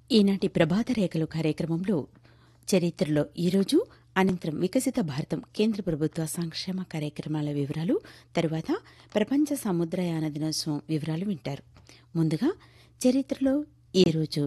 ఈనాటి ప్రభాత రేఖలు కార్యక్రమంలో చరిత్రలో ఈరోజు అనంతరం వికసిత భారతం కేంద్ర ప్రభుత్వ సంక్షేమ కార్యక్రమాల వివరాలు తరువాత ప్రపంచ సముద్రయాన దినోత్సవం వివరాలు వింటారు ముందుగా చరిత్రలో ఈరోజు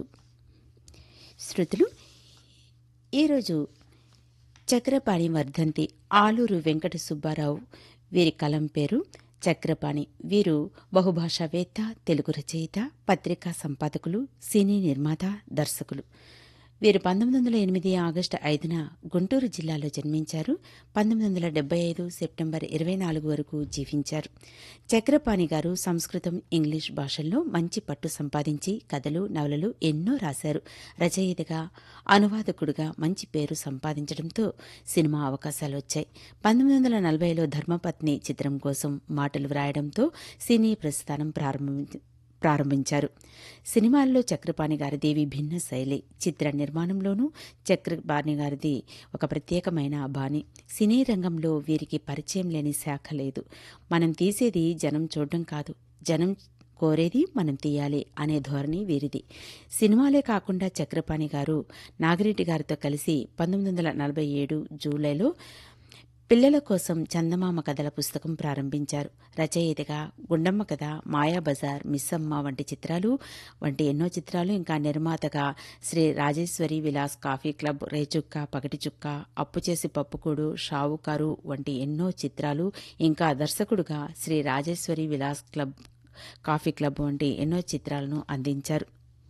శృతులు ఈరోజు చక్రపాణి వర్ధంతి ఆలూరు వెంకట సుబ్బారావు వీరి కలం పేరు చక్రపాణి వీరు బహుభాషావేత్త తెలుగు రచయిత పత్రికా సంపాదకులు సినీ నిర్మాత దర్శకులు వీరు పంతొమ్మిది వందల ఎనిమిది ఆగస్టు ఐదున గుంటూరు జిల్లాలో జన్మించారు పంతొమ్మిది వందల డెబ్బై ఐదు సెప్టెంబర్ ఇరవై నాలుగు వరకు జీవించారు చక్రపాణి గారు సంస్కృతం ఇంగ్లీష్ భాషల్లో మంచి పట్టు సంపాదించి కథలు నవలలు ఎన్నో రాశారు రచయితగా అనువాదకుడుగా మంచి పేరు సంపాదించడంతో సినిమా అవకాశాలు వచ్చాయి పంతొమ్మిది వందల నలభైలో ధర్మపత్ని చిత్రం కోసం మాటలు వ్రాయడంతో సినీ ప్రస్థానం ప్రారంభించి ప్రారంభించారు సినిమాల్లో చక్రపాణి గారిది విభిన్న శైలి చిత్ర నిర్మాణంలోనూ చక్రపాణి గారిది ఒక ప్రత్యేకమైన బాణి సినీ రంగంలో వీరికి పరిచయం లేని శాఖ లేదు మనం తీసేది జనం చూడడం కాదు జనం కోరేది మనం తీయాలి అనే ధోరణి వీరిది సినిమాలే కాకుండా చక్రపాణి గారు నాగిరెడ్డి గారితో కలిసి పంతొమ్మిది వందల నలభై ఏడు జూలైలో పిల్లల కోసం చందమామ కథల పుస్తకం ప్రారంభించారు రచయితగా గుండమ్మ కథ మాయాబజార్ మిస్సమ్మ వంటి చిత్రాలు వంటి ఎన్నో చిత్రాలు ఇంకా నిర్మాతగా శ్రీ రాజేశ్వరి విలాస్ కాఫీ క్లబ్ రేచుక్క పగటి చుక్క అప్పు చేసి పప్పుకూడు షావుకారు వంటి ఎన్నో చిత్రాలు ఇంకా దర్శకుడుగా Sri Rajeshwari Vilas club coffee club వంటి ఎన్నో చిత్రాలను అందించారు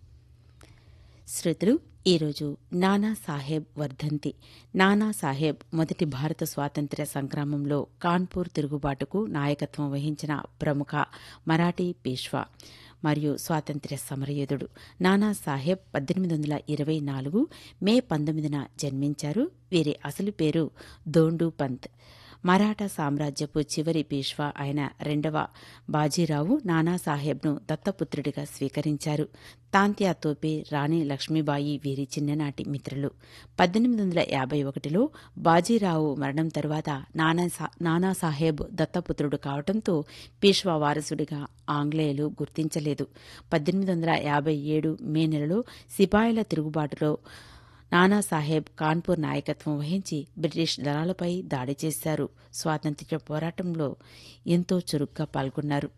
శ్రోతలు ఈరోజు నానా సాహెబ్ వర్ధంతి నానా సాహెబ్ మొదటి భారత స్వాతంత్ర్య సంగ్రామంలో కాన్పూర్ తిరుగుబాటుకు నాయకత్వం వహించిన ప్రముఖ మరాఠీ పేష్వా మరియు స్వాతంత్ర్య సమరయోధుడు నానా సాహెబ్ పద్దెనిమిది వందల ఇరవై నాలుగు మే పంతొమ్మిదిన జన్మించారు వీరి అసలు పేరు దోండు పంత్ మరాఠా సామ్రాజ్యపు చివరి పేష్వా అయిన రెండవ బాజీరావు నానాసాహెబ్ను దత్తపుత్రుడిగా స్వీకరించారు తాంత్యా తోపే రాణి లక్ష్మీబాయి వీరి చిన్ననాటి మిత్రులు పద్దెనిమిది వందల యాభై ఒకటిలో బాజీరావు మరణం తరువాత నానాసాహెబ్ దత్తపుత్రుడు కావడంతో పేష్వా వారసుడిగా ఆంగ్లేయులు గుర్తించలేదు పద్దెనిమిది వందల యాభై ఏడు మే నెలలో సిపాయిల తిరుగుబాటులో నానాసాహెబ్ కాన్పూర్ నాయకత్వం వహించి బ్రిటిష్ దళాలపై దాడి చేశారు స్వాతంత్ర్య పోరాటంలో ఎంతో చురుగ్గా పాల్గొన్నారు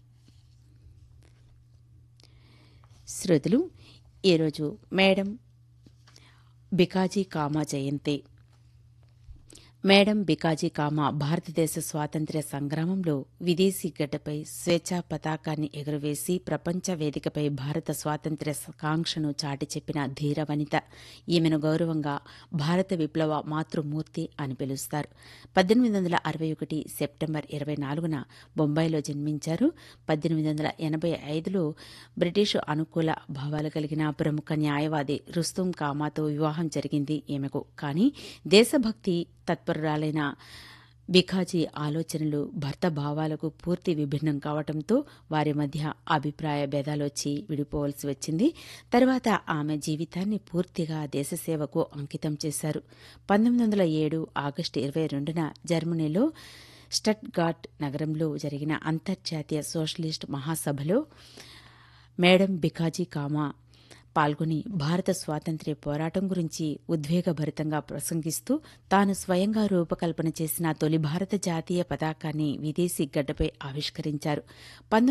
శ్రోతలు ఈరోజు మేడం బికాజీ కామా జయంతి మేడం బికాజీ కామా భారతదేశ స్వాతంత్ర్య సంగ్రామంలో విదేశీ గడ్డపై స్వేచ్ఛా పతాకాన్ని ఎగురవేసి ప్రపంచ వేదికపై భారత స్వాతంత్ర్య కాంక్షను చాటి చెప్పిన ధీర వనిత ఈమెను గౌరవంగా భారత విప్లవ మాతృమూర్తి అని పిలుస్తారు పద్దెనిమిది వందల అరవై ఒకటి సెప్టెంబర్ ఇరవై నాలుగున బొంబాయిలో జన్మించారు పద్దెనిమిది వందల ఎనభై ఐదులో బ్రిటిషు అనుకూల భావాలు కలిగిన ప్రముఖ న్యాయవాది రుస్తుం కామాతో వివాహం జరిగింది ఈమెకు కానీ దేశభక్తి తత్పరురాలైన బిఖాజీ ఆలోచనలు భర్త భావాలకు పూర్తి విభిన్నం కావడంతో వారి మధ్య అభిప్రాయ భేదాలొచ్చి విడిపోవలసి వచ్చింది తర్వాత ఆమె జీవితాన్ని పూర్తిగా దేశసేవకు అంకితం చేశారు పంతొమ్మిది వందల ఏడు ఆగస్టు ఇరవై రెండున జర్మనీలో స్టట్గాట్ నగరంలో జరిగిన అంతర్జాతీయ సోషలిస్ట్ మహాసభలో మేడం బికాజీ కామా పాల్గొని భారత స్వాతంత్ర్య పోరాటం గురించి ఉద్వేగభరితంగా ప్రసంగిస్తూ తాను స్వయంగా రూపకల్పన చేసిన తొలి భారత జాతీయ పతాకాన్ని విదేశీ గడ్డపై ఆవిష్కరించారు